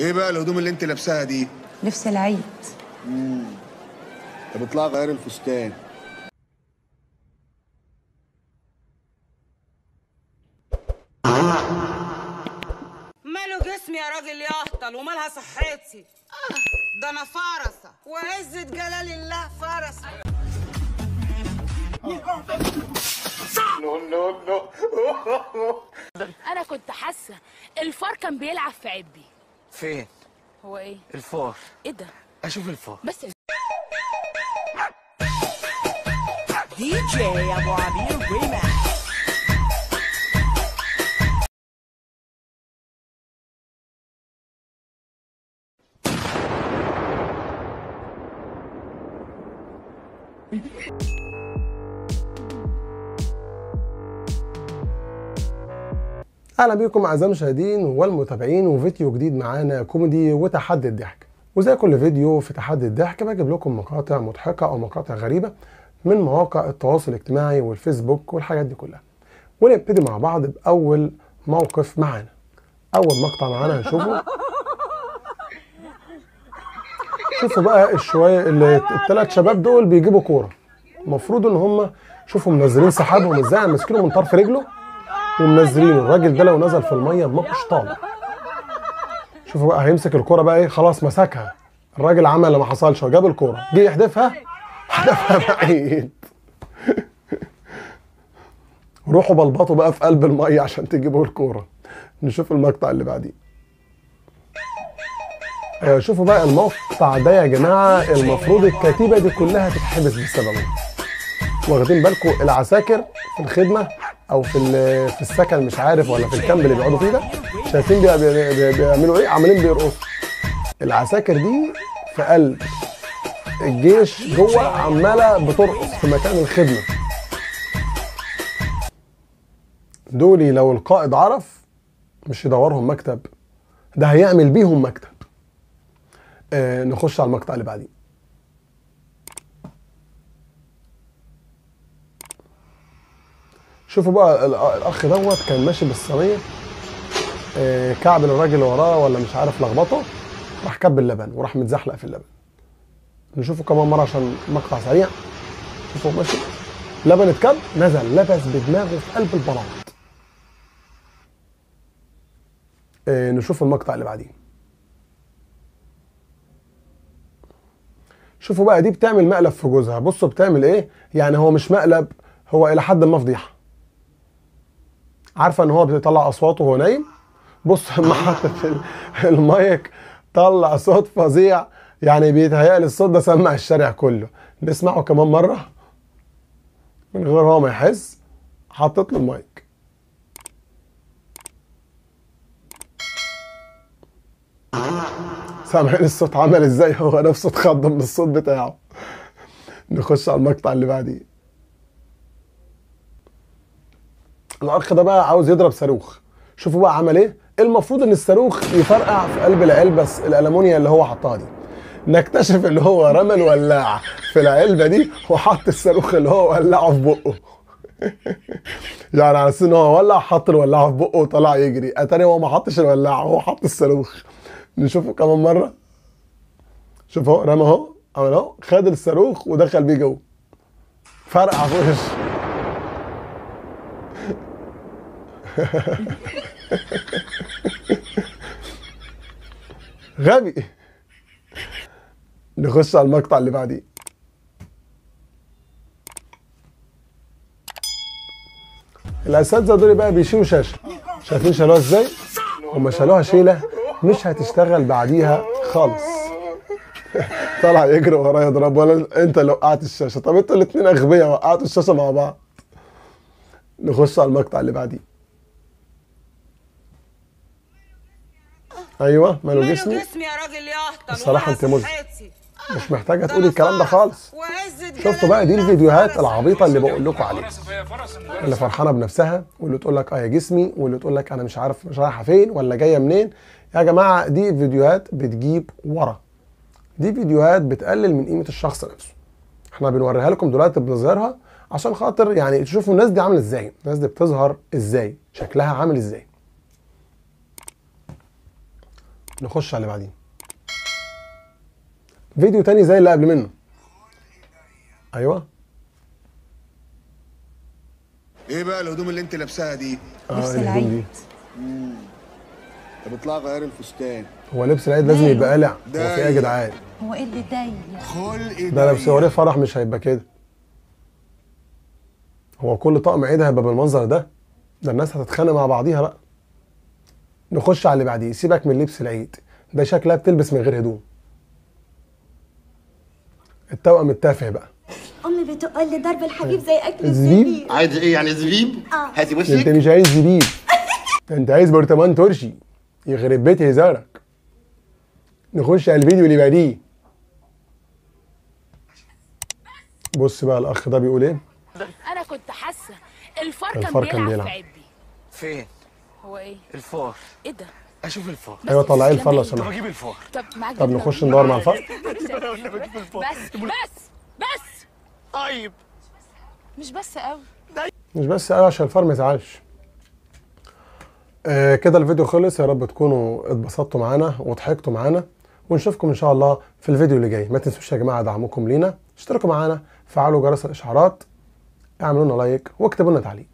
ايه بقى الهدوم اللي انت لابساها دي لبس العيد طب اطلع غير الفستان ماله جسمي يا راجل يهطل ومالها صحتي آه، ده انا فرسه وعزه جلال الله فرسه انا كنت حاسه الفار كان بيلعب في عبي فين هو ايه الفار ايه ده اشوف الفار بس دي جي ابو عبير ريماكس اهلا بيكم اعزائي المشاهدين والمتابعين وفيديو جديد معانا كوميدي وتحدي الضحك وزي كل فيديو في تحدي الضحك بجيب لكم مقاطع مضحكه او مقاطع غريبه من مواقع التواصل الاجتماعي والفيسبوك والحاجات دي كلها ونبتدي مع بعض باول موقف معانا اول مقطع معانا هنشوفه شوفوا بقى الشويه اللي الثلاث شباب دول بيجيبوا كوره المفروض ان هم شوفوا منزلين سحابهم ازاي ماسكينه من طرف رجله ومنزلينه الراجل ده لو نزل في الميه ما مش طالع شوفوا بقى هيمسك الكرة بقى ايه خلاص مسكها الراجل عمل اللي ما حصلش هو جاب الكرة جه يحدفها حدفها بعيد روحوا بلبطوا بقى في قلب الميه عشان تجيبوا الكورة نشوف المقطع اللي بعديه ايوه شوفوا بقى المقطع ده يا جماعة المفروض الكتيبة دي كلها تتحبس بسببه واخدين بالكم العساكر في الخدمة او في ال- في السكن مش عارف ولا في الكامب اللي بيقعدوا فيه ده شايفين بي- بي- بي- بيعملوا ايه عمالين بيرقصوا العساكر دي في قلب الجيش جوه عماله بترقص في مكان الخدمه دولي لو القائد عرف مش يدورهم مكتب ده هيعمل بيهم مكتب آه نخش على المقطع اللي بعديه شوفوا بقى ال- الاخ دوت كان ماشي بالصينيه آه، كعب الراجل اللي وراه ولا مش عارف لخبطه راح كب اللبن وراح متزحلق في اللبن نشوفه كمان مره عشان مقطع سريع شوفوا ماشي لبن اتكب نزل لبس بدماغه في قلب البلاط آه، نشوف المقطع اللي بعديه شوفوا بقى دي بتعمل مقلب في جوزها بصوا بتعمل ايه يعني هو مش مقلب هو الى حد ما فضيحه عارفه ان هو بيطلع اصواته وهو نايم بص لما حطت ال- المايك طلع صوت فظيع يعني بيتهيألي الصوت ده سمع الشارع كله نسمعه كمان مره من غير هو ما يحس حطت له المايك سامعين الصوت عمل ازاي هو نفسه اتخض من الصوت بتاعه نخش على المقطع اللي بعديه الاخ ده بقى عاوز يضرب صاروخ شوفوا بقى عمل ايه المفروض ان الصاروخ يفرقع في قلب العلبه الالومنيا اللي هو حطها دي نكتشف ان هو رمى الولاعه في العلبه دي وحط الصاروخ اللي هو ولعه في بقه يعني على اساس ان هو ولع حط الولاعه في بقه وطلع يجري اتاري هو ما حطش الولاعه هو حط الصاروخ نشوفه كمان مره شوف اهو رمى اهو عمل اهو خد الصاروخ ودخل بيه جوه فرقع في وشه غبي نخش على المقطع اللي بعديه الاساتذه دول بقى بيشيلوا شاشه شايفين شالوها ازاي هم شالوها شيله مش هتشتغل بعديها خالص طلع يجري وراه يضرب ولا انت اللي وقعت الشاشه طب انتوا الاثنين اغبياء وقعتوا الشاشه مع بعض نخش على المقطع اللي بعديه ايوه ماله ماله جسمي جسمي يا راجل يهطل الصراحة ومالها انت مز- صحتي مش محتاجه ده تقولي أنا الكلام ده فرسة خالص وعزة شفتوا جلال بقى دي الله الفيديوهات فرسة. العبيطه اللي بقول لكم عليها اللي فرحانه بنفسها واللي تقول لك اه يا جسمي واللي تقول لك انا مش عارف مش رايحه فين ولا جايه منين يا جماعه دي فيديوهات بتجيب ورا دي فيديوهات بتقلل من قيمه الشخص نفسه احنا بنوريها لكم دلوقتي بنظهرها عشان خاطر يعني تشوفوا الناس دي عامله ازاي الناس دي بتظهر ازاي شكلها عامل ازاي نخش على اللي بعديه فيديو تاني زي اللي قبل منه ايوه ايه بقى الهدوم اللي انت لابساها دي اه لبس الهدوم دي العيد طب اطلع غير الفستان هو لبس العيد لازم يبقى قلع هو في ايه يا ضيق. جدعان هو ايه اللي ضيق خلق ده لو صوريه فرح مش هيبقى كده هو كل طقم عيد هيبقى بالمنظر ده ده الناس هتتخانق مع بعضيها بقى نخش على اللي بعديه سيبك من لبس العيد ده شكلها بتلبس من غير هدوم التوأم التافه بقى امي بتقول لي ضرب الحبيب زي اكل الزبيب؟ الزبيب عايز ايه يعني زبيب؟ هاتي انت وشك مش عايز زبيب انت عايز برطمان ترشي يخرب بيت هزارك نخش على الفيديو اللي بعديه بص بقى الاخ ده بيقول ايه انا كنت حاسه الفار كان الفار كان بيلعب, بيلعب. في عبي فين؟ هو ايه الفار ايه ده اشوف الفار بس ايوه طلعيه الفار لو تسلمي. سمحت اجيب الفار طب معاك طب جبنة نخش ولا ندور مع الفار بس بس بس طيب مش بس قوي مش بس قوي عشان الفار ما يزعلش آه كده الفيديو خلص يا رب تكونوا اتبسطتوا معانا وضحكتوا معانا ونشوفكم ان شاء الله في الفيديو اللي جاي ما تنسوش يا جماعه دعمكم لينا اشتركوا معانا فعلوا جرس الاشعارات اعملوا لنا لايك واكتبوا لنا تعليق